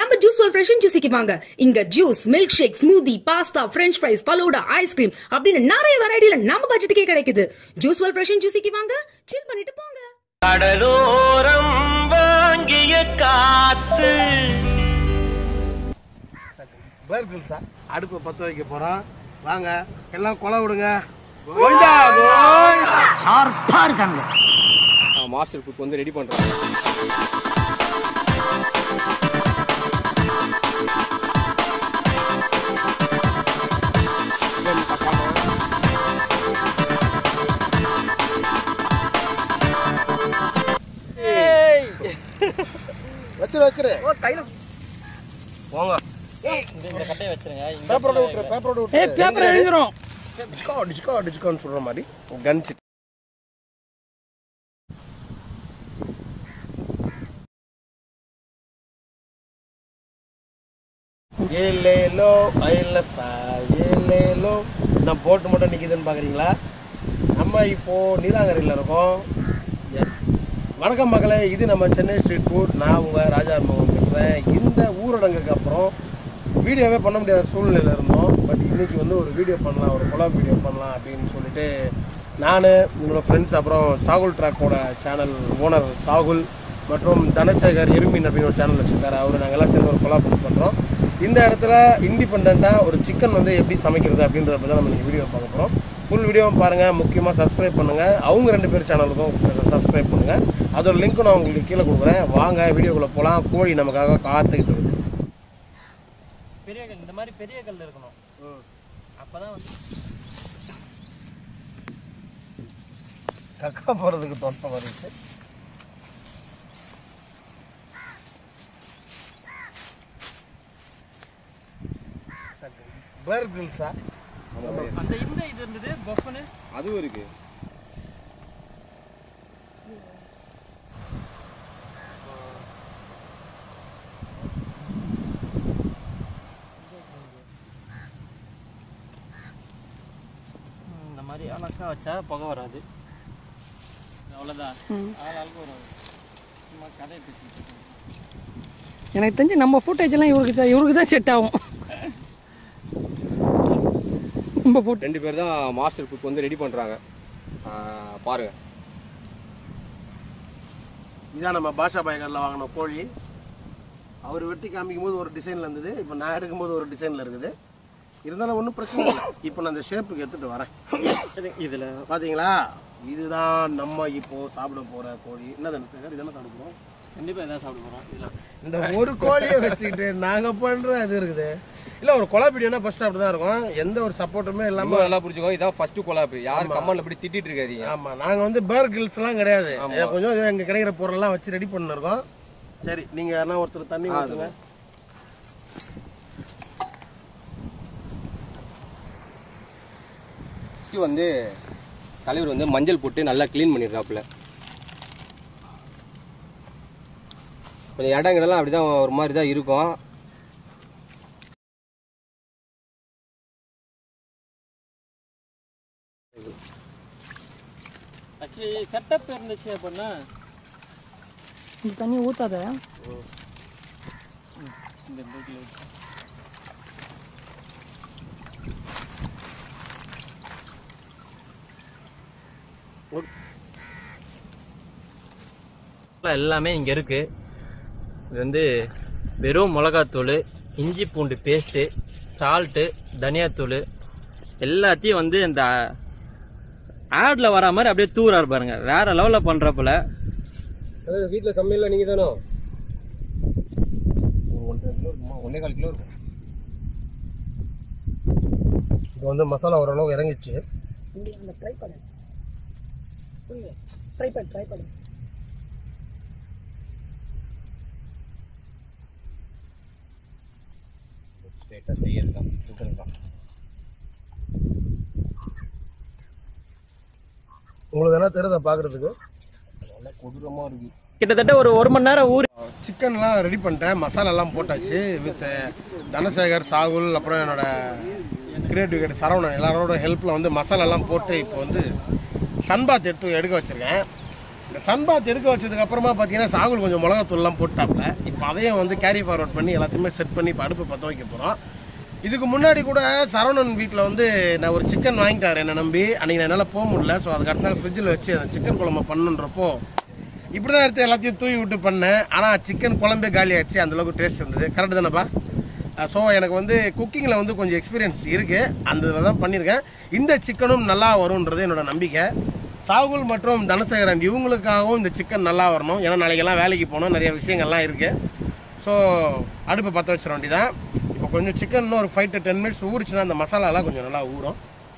நம்ம juice world fresh and ஜூஸிக்கு வாங்க இங்க juice milk shake smoothie pasta French fries falooda ice cream அப்படின்னு நிறைய வெரைட்டில நம்ம பட்ஜெட்டுக்கே கிடைக்குது ஜூஸ் வேர்ல்ட் ஃப்ரெஷ் அண்ட் ஜூஸிக்கு வாங்க சில் பண்ணிட்டு போங்க கடலோரம் வாங்கிய காத்து பேர்கில் சார் அடுப்பை பற்ற வைக்க போகிறோம் வாங்க எல்லாம் கொலை விடுங்க கோவிந்தா, கோவிந்தா. மாஸ்டர் குக் வந்து ரெடி பண்றாங்க ஏய். வச்சிரு வச்சிரு போங்க பேப்பரோட விட்டுரு பேப்பரோட விட்டுரு பேப்பர் எழுதுறோம் டிஸ்கோ டிஸ்கோ டிஸ்கோன்னு சொல்ற மாதிரி கன் ஏலேலோ ஐலசா ஏலேலோ நான் போட்டு மட்டும் நிற்கிதுன்னு பார்க்குறீங்களா நம்ம இப்போ நீலாங்கரையில் இருக்கோம் எஸ் வணக்கம் மக்களே இது நம்ம சென்னை ஸ்ட்ரீட் ஃபுட் நான் உங்கள் ராஜா மோகன் பேசுகிறேன் இந்த ஊரடங்குக்கு அப்புறம் வீடியோவே பண்ண முடியாத சூழ்நிலையில் இருந்தோம் பட் இன்னைக்கு வந்து ஒரு வீடியோ பண்ணலாம் ஒரு கொலாப் வீடியோ பண்ணலாம் அப்படின்னு சொல்லிட்டு நான் என்னோடய ஃப்ரெண்ட்ஸ் அப்புறம் சாகுல் ட்ராக்கோட சேனல் ஓனர் சாகுல் மற்றும் தனசேகர் எருமின் அப்படின்னு ஒரு சேனல் வச்சுருக்காரு அவர் நாங்கள் எல்லாம் சேர்ந்து ஒரு கொலாப் பண்ணுறோம் இந்த இடத்துல இண்டிபெண்ட்டாக ஒரு சிக்கன் வந்து எப்படி சமைக்கிறது அப்படின்றத பற்றி நம்ம இன்னைக்கு வீடியோ பார்க்க போகிறோம் ஃபுல் வீடியோவும் பாருங்கள் முக்கியமாக சப்ஸ்கிரைப் பண்ணுங்கள் அவங்க ரெண்டு பேர் சேனலுக்கும் சப்ஸ்கிரைப் பண்ணுங்கள் அதோட லிங்க்கும் நான் உங்களுக்கு கீழே கொடுக்குறேன் வாங்க வீடியோக்குள்ளே போகலாம் கோழி நமக்காக காத்துக்கிட்டு இருக்குது பெரிய கல் இந்த மாதிரி பெரிய கல் இருக்கணும் அப்பதான் வந்து கக்கா போகிறதுக்கு தொண்டை வருது பேர் கிரில்ஸா அந்த இந்த இது இருந்தது பஃபனு அதுவும் இருக்கு இந்த மாதிரி அழகா வச்சா புகை வராது அவ்வளோதான் ஆள் ஆளுக்கு வரும் சும்மா கதையை பேசிட்டு இருக்கோம். எனக்கு தெரிஞ்சு நம்ம ஃபுட்டேஜ் எல்லாம் இவருக்கு தான் இவருக்கு தான் செட் ஆகும் நம்ம ஃபுட் ரெண்டு பேர் தான் மாஸ்டர் குக் வந்து ரெடி பண்றாங்க ஆ, பாருங்க இதான் நம்ம பாஷா பாய்கரில் வாங்கின கோழி அவர் வெட்டி காமிக்கும் போது ஒரு டிசைனில் இருந்தது இப்போ நான் எடுக்கும்போது ஒரு டிசைனில் இருக்குது இருந்தாலும் ஒன்றும் பிரச்சனை இல்லை இப்போ நான் அந்த ஷேப்புக்கு எடுத்துகிட்டு வரேன் சரி, இதுல பார்த்தீங்களா இதுதான் நம்ம இப்போ சாப்பிட போகிற கோழி என்ன தானே சார் இதெல்லாம் சாப்பிட போகிறோம் கண்டிப்பா இதான் சாப்பிட போறோம் இதுல இந்த ஒரு கோழியை வச்சுக்கிட்டு நாங்கள் பண்ணுற இது இருக்குது இல்லை ஒரு கொலா வீடியோனா ஃபர்ஸ்ட் அப்படி தான் இருக்கும் எந்த ஒரு சப்போர்ட்டுமே ரொம்ப இல்லாமல் நல்லா புரிஞ்சுக்கோ இதான் ஃபர்ஸ்ட் கொலாப் யாரும் கமெண்ட்ல இப்படி திட்டிட்டு இருக்காதீங்க ஆமா நாங்க வந்து பேர் கில்ஸ்லாம் கிடையாது இதை கொஞ்சம் இது எங்க கிடைக்கிற பொருளெல்லாம் வச்சு ரெடி பண்ணிருக்கோம் சரி நீங்க யாருன்னா ஒருத்தர் தண்ணி ஊற்றுங்க ஃபர்ஸ்ட் வந்து தலைவர் வந்து மஞ்சள் போட்டு நல்லா க்ளீன் பண்ணிடுறாப்புல கொஞ்சம் இடங்கள்லாம் அப்படிதான் ஒரு மாதிரி தான் இருக்கும் ஆக்சுவலி செட்டப் இருந்துச்சு அப்படின்னா இந்த தண்ணி ஊத்தாத இந்த பைக்கில் வச்சு எல்லாமே இங்கே இருக்கு இது வந்து வெறும் மிளகாத்தூள் இஞ்சி பூண்டு பேஸ்ட்டு சால்ட்டு தனியாத்தூள் எல்லாத்தையும் வந்து இந்த ஆடில் வர மாதிரி அப்படியே தூராரு பாருங்க வேற லெவலில் பண்ணுறப்பல வீட்டில் சமையல்ல நீங்க தானோ ஒன்றரை கிலோ இருக்குமா ஒன்றே கால் கிலோ இருக்கும் இப்போ வந்து மசாலா ஓரளவு இறங்கிச்சு அந்த ட்ரை பண்ணு ட்ரை பண்ணு ட்ரை பண்ணு ஸ்ட்ரெயிட்டாக செய்யறது தான் சுத்தம் தான் உங்களுக்கு என்ன தெரியுதா பார்க்கறதுக்கு நல்லா கொடூரமாக இருக்கு கிட்டத்தட்ட ஒரு ஒரு மணி நேரம் ஊறி சிக்கன்லாம் ரெடி பண்ணிட்டேன் மசாலாலாம் போட்டாச்சு வித் தனசேகர் சாகுல் அப்புறம் என்னோட கிரியேட்டிவ் கேட் சரவணன் எல்லாரோட ஹெல்ப்பில் வந்து மசாலாலாம் போட்டு இப்போ வந்து சன்பாத் எடுத்து எடுக்க வச்சுருக்கேன் இந்த சன்பாத் எடுக்க வச்சதுக்கு அப்புறமா பார்த்தீங்கன்னா சாகுல் கொஞ்சம் மிளகாத்தூள்லாம் போட்டாப்ல இப்போ அதையும் வந்து கேரி ஃபார்வர்ட் பண்ணி எல்லாத்தையுமே செட் பண்ணி இப்போ அடுப்பு பற்ற வைக்க போகிறோம் இதுக்கு முன்னாடி கூட சரவணன் வீட்டில் வந்து நான் ஒரு சிக்கன் வாங்கிட்டார் என்னை நம்பி அன்றைக்கி நான் என்னால் போக முடியல ஸோ அதுக்கு அடுத்த நாள் ஃப்ரிட்ஜில் வச்சு அந்த சிக்கன் குழம்பு பண்ணுன்றப்போ இப்படி தான் எடுத்து எல்லாத்தையும் தூவி விட்டு பண்ணேன் ஆனால் சிக்கன் குழம்பே காலி ஆயிடுச்சு அந்த அளவுக்கு டேஸ்ட் இருந்தது கரெக்டு தானேப்பா ஸோ எனக்கு வந்து குக்கிங்கில் வந்து கொஞ்சம் எக்ஸ்பீரியன்ஸ் இருக்குது அந்த இதில் தான் பண்ணியிருக்கேன் இந்த சிக்கனும் நல்லா வரும்ன்றது என்னோட நம்பிக்கை சாகுல் மற்றும் தனசேகரன் இவங்களுக்காகவும் இந்த சிக்கன் நல்லா வரணும் ஏன்னா நாளைக்கெல்லாம் வேலைக்கு போகணும் நிறைய விஷயங்கள்லாம் இருக்குது ஸோ அடுப்பை பற்ற வச்சிட வேண்டியதான் இப்போ கொஞ்சம் சிக்கன் இன்னும் ஒரு ஃபைவ் டு டென் மினிட்ஸ் ஊறிச்சுன்னா அந்த மசாலாலாம் கொஞ்சம் நல்லா ஊறும்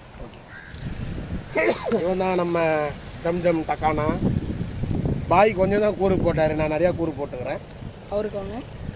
ஓகே இவன் தான் நம்ம ஜம் ஜம் டக்கானா பாய் கொஞ்சம் தான் கூறு போட்டார் நான் நிறையா கூறு போட்டுக்கிறேன் அவருக்கு அவங்க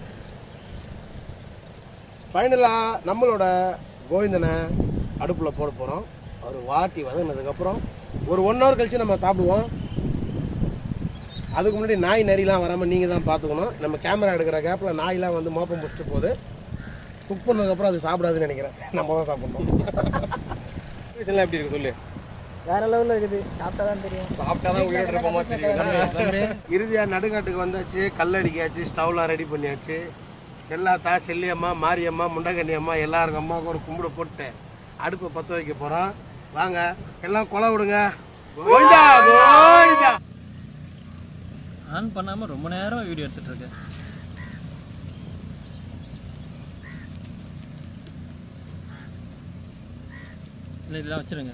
ஃபைனலாக நம்மளோட கோவிந்தனை அடுப்பில் போட போகிறோம் அவர் வாட்டி வதங்கினதுக்கப்புறம் ஒரு ஒன் ஹவர் கழிச்சு நம்ம சாப்பிடுவோம் அதுக்கு முன்னாடி நாய் நரிலாம் வராமல் நீங்கள் தான் பார்த்துக்கணும் நம்ம கேமரா எடுக்கிற கேப்பில் நாயெலாம் வந்து மோப்பம் பிடிச்சிட்டு போகுது குக் பண்ணதுக்கப்புறம் அது சாப்பிடாதுன்னு நினைக்கிறேன் நம்ம தான் சாப்பிடணும் எல்லாம் எப்படி இருக்கு சொல்லு வேற லெவலில் இருக்குது சாப்பிட்டா தான் தெரியும் சாப்பிட்டா தான் உயிரோட இருப்போமா தெரியும் இறுதியாக நடுக்காட்டுக்கு வந்தாச்சு கல்லடிக்காச்சு ஸ்டவ்லாம் ரெடி பண்ணியாச்சு செல்லாத்தா செல்லியம்மா மாரியம்மா முண்டகண்ணி அம்மா எல்லாருக்கும் அம்மாவுக்கும் ஒரு கும்பிட போட்டு அடுப்பை பற்ற வைக்க போகிறோம் வாங்க எல்லாம் கொலை விடுங்க கோவிந்தா, கோவிந்தா. ஆன் பண்ணாம ரொம்ப நேரம் வீடியோ எடுத்துட்டு இருக்கேன் இல்லை இதெல்லாம் வச்சிருங்க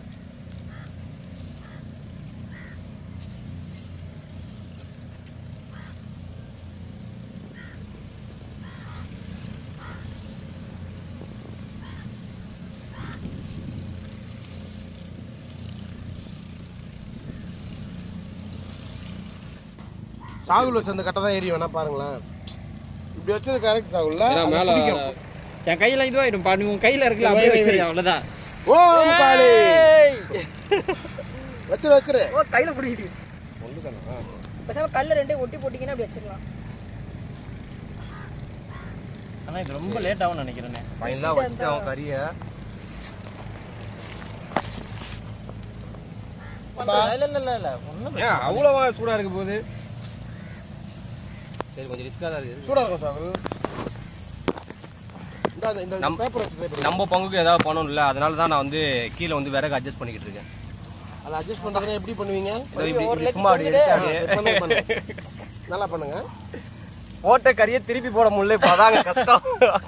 சாகுல் வச்ச அந்த கட்டை தான் ஏறி வேணா பாருங்களேன் இப்படி வச்சது கரெக்ட் சாகுல்ல ஏன்னா அது மேல பிடிக்கும். என் கையில இதுவாயிடும் பாருங்க உன் கையில இருக்குல்ல வை, அப்படியே வை, வை. வச்சிருக்கேன் அவ்வளவுதான் ஓம் காளி வச்சிரு வச்சிரு ஓ கையில் பிடிக்குது ஒன்றுதானா பேசாம கல்ல ரெண்டே ஒட்டி போட்டிங்கன்னா அப்படி வச்சிடலாம் ஆனா இது ரொம்ப லேட் ஆகும் நினைக்கிறேனே ஃபைனலாக வச்சுட்டு அவன் கறியை இல்ல இல்ல இல்ல இல்ல ஒண்ணும் ஏன் அவ்வளோவா சூடாக இருக்க போகுது சரி கொஞ்சம் ரிஸ்க்காக தான் இருக்குது சூடா இருக்கும் சாகுல் இந்த இந்த- இந்த நம்- பேப்பர் வச்சு paper. நம்ம பங்குக்கு ஏதாவது பண்ணணும்ல அதனால தான் நான் வந்து கீழே வந்து விறகு அட்ஜஸ்ட் பண்ணிக்கிட்டு இருக்கேன் அதை அட்ஜஸ்ட் பண்றதுனா எப்படி பண்ணுவீங்க இதோ இப்படி இப்படி சும்மா அப்படி எடுத்து அப்படியே ஆ, பண்ணுங்க, பண்ணுங்க. நல்லா பண்ணுங்க போட்ட கறியை திருப்பி போட முடியல இப்போ அதாங்க கஷ்டம்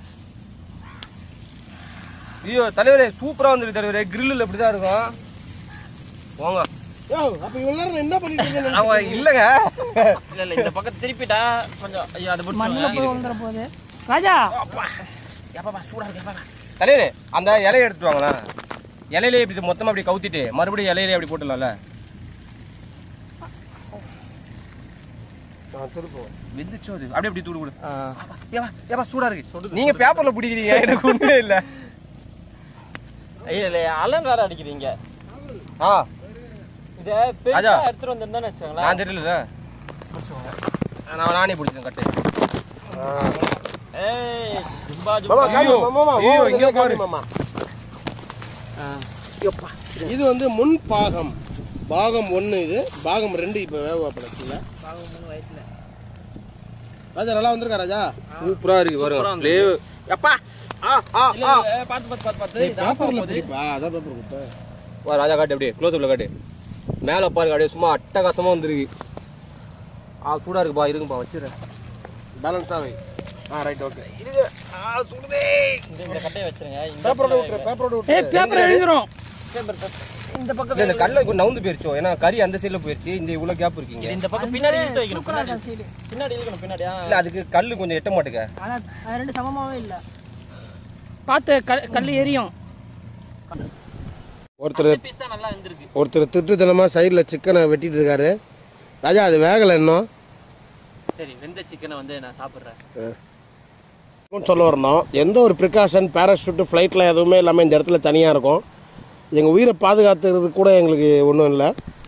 ஐயோ தலைவரே சூப்பராக வந்துருக்கு தலைவரே கிரில்லில் இப்படி தான் இருக்கும் போங்க யோ அப்ப இவ்வளவு நேரம் நான் என்ன பண்ணிட்டு இருக்கேன் அவன் இல்லைங்க இல்ல இல்ல இந்த பக்கம் திருப்பிட்டா கொஞ்சம் ஐயோ அதை மண்ணில் போய் பிடிச்சி வந்துட போகுது ராஜா தலைவரே அந்த இலையை எடுத்துட்டு வாங்களேன் இலையிலே இப்படி மொத்தமாக அப்படி கவுத்திட்டு மறுபடியும் இலையிலே அப்படி போட்டுடலாம்ல நான் திருப்புவேன் வெந்துச்சோ அது அப்படியே அப்படி தூடு கொடு ஏவா ஏவா சூடா இருக்கு நீங்க பேப்பர்ல பிடிக்கிறீங்க எனக்கு ஒண்ணுமே இல்ல இல்ல இல்ல அலன் வேற அடிக்குதுங்க ஆ இத ராஜா. பெருசா எடுத்துட்டு வந்திருந்தான்னு வச்சுக்கோங்களேன் நான் தெரியல நான் நானே பிடிச்சேன் கட்டு ஏய் ஜும்பா மாமா ஜும்பா காமி ஐயோ, மாமா ஐயோ, ஓவர் இங்க காமி பாரு. மாமா ஆ. இது வந்து முன் பாகம் பாகம் ஒன்று இது பாகம் ரெண்டு இப்போ வேகப்படல ராஜா நல்லா வந்திருக்கா ராஜா சூப்பரா இருக்கு பாருங்க ஃப்ளேவ் அப்பா ஆ ஆ இல்ல, ஆ இல்ல, பாத்து பாத்து பாத்து பாத்து இது ஆஃப் பேப்பர்ல ஆகுது பிடிப்பா அதான் பேப்பர் கொடுத்த வா ராஜா காட்டு அப்படியே க்ளோஸ் அப்ல காட்டு மேல பாருங்க அப்படியே சும்மா அட்டகாசமா வந்துருக்கு ஆ சூடா இருக்குப்பா இருக்குப்பா வச்சிடுறேன் பேலன்ஸா வை ஆ ரைட் ஓகே ஆ சுடுதே இந்த இந்த கட்டையை வச்சிருங்க இந்த பேப்பரோட விட்டுரு பேப்பரோட ஏய் விட்டுரு பேப்பர் எழுதிரும் பேப்பர் பேப்பர். இந்த பக்கம் இந்த கல்ல நவுந்து போயிருச்சோ ஏன்னா கறி அந்த சைடுல போயிருச்சு இந்த இவ்வளவு கேப் இருக்கீங்க இது இந்த பக்கம் பின்னாடி இழுத்து வைக்கணும் பின்னாடி பின்னாடி இழுக்கணும் பின்னாடியா இல்ல அதுக்கு கல்லு கொஞ்சம் எட்ட மாட்டுக்க அதான் அது ரெண்டு சமமாவே இல்லை பார்த்து கல் கல் எரியும் ஒருத்தர் பீஸ் தான் நல்லா இருந்திருக்கு ஒருத்தர் திட்டுத்தனமாக சைடில் சிக்கனை வெட்டிட்டு இருக்காரு ராஜா அது வேகலை இன்னும் சரி வெந்த சிக்கனை வந்து நான் சாப்பிடுறேன் இன்னும் சொல்ல வரணும் எந்த ஒரு ப்ரிகாஷன் பேராஷூட்டு ஃப்ளைட்டில் எதுவுமே இல்லாமல் இந்த இடத்துல தனியாக இருக்கும் எங்கள் உயிரை பாதுகாத்துறது கூட எங்களுக்கு ஒன்றும் இல்லை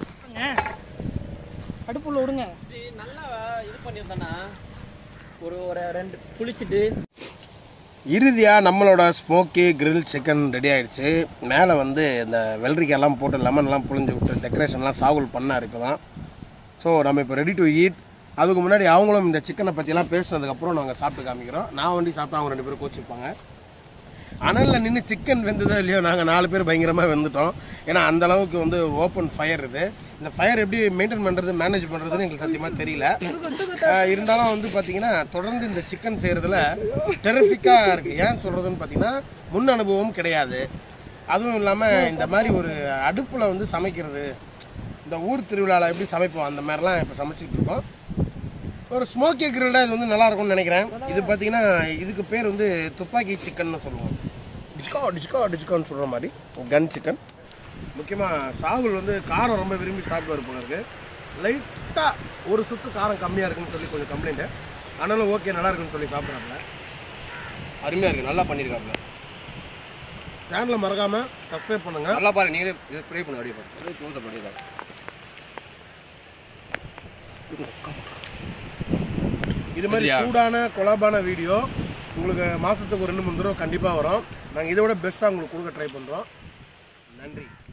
அடுப்புள்ள விடுங்க இது நல்லா இது பண்ணியிருந்தானா ஒரு ஒரு ரெண்டு குளிச்சுட்டு இறுதியாக நம்மளோட ஸ்மோக்கி grill சிக்கன் ரெடி ஆயிடுச்சு மேலே வந்து இந்த வெள்ளரிக்காயெல்லாம் போட்டு லெமன்லாம் புழிஞ்சு விட்டு டெக்கரேஷன்லாம் சாகுல் பண்ணார் இப்போ தான் ஸோ ஸோ நம்ம இப்போ ரெடி டு ஈட் அதுக்கு முன்னாடி அவங்களும் இந்த சிக்கனை பற்றிலாம் பேசுனதுக்கப்புறம் நாங்கள் சாப்பிட்டு காமிக்கிறோம் நான் வண்டி சாப்பிட்டு அவங்க ரெண்டு பேரும் கோச்சிருப்பாங்க அனலில் நின்று சிக்கன் வெந்ததோ இல்லையோ நாங்கள் நாலு பேர் பயங்கரமாக வெந்துட்டோம் ஏன்னா அந்த அளவுக்கு வந்து ஓப்பன் ஃபயர் இது இந்த ஃபயர் எப்படி மெயின்டைன் பண்ணுறது மேனேஜ் பண்ணுறதுன்னு எங்களுக்கு சத்தியமாக தெரியல ஆஹ் இருந்தாலும் வந்து பார்த்தீங்கன்னா தொடர்ந்து இந்த சிக்கன் செய்கிறதுல டெரிஃபிக்காக இருக்குது ஏன் சொல்கிறதுன்னு பார்த்தீங்கன்னா முன் அனுபவம் கிடையாது அதுவும் இல்லாமல் இந்த மாதிரி ஒரு அடுப்பில் வந்து சமைக்கிறது இந்த ஊர் திருவிழாவில் எப்படி சமைப்போம் அந்த மாதிரிலாம் இப்போ சமைச்சிட்டு இருக்கோம் ஒரு ஸ்மோக்கி கிரில்டா இது வந்து நல்லா இருக்கும்னு நினைக்கிறேன் இது பார்த்தீங்கன்னா இதுக்கு பேர் வந்து துப்பாக்கி சிக்கன்னு சொல்லுவோம் டிஸ்கோ டிஸ்கோ டிஸ்கோன்னு சொல்கிற மாதிரி கன் சிக்கன் முக்கியமாக சாகுல் வந்து காரம் ரொம்ப விரும்பி சாப்பிடுவார் போல இருக்கு லைட்டாக ஒரு சுத்து காரம் கம்மியாக இருக்குன்னு சொல்லி கொஞ்சம் கம்ப்ளைண்ட்டு ஆனாலும் ஓகே நல்லா இருக்குன்னு சொல்லி சாப்பிட்றாப்புல அருமையா இருக்கு நல்லா பண்ணிருக்காப்ல சேனலை மறக்காமல் சப்ஸ்கிரைப் பண்ணுங்க நல்லா பாரு நீங்களே இதை ப்ரே பண்ணு அப்படியே பாரு அப்படியே க்ளோஸ் பண்ணிருக்காங்க இது மாதிரி சூடான கொலாபான வீடியோ உங்களுக்கு மாதத்துக்கு ஒரு ரெண்டு மூணு தடவை கண்டிப்பாக வரும் நாங்கள் இதை விட பெஸ்ட்டாக உங்களுக்கு கொடுக்க ட்ரை பண்ணுறோம் நன்றி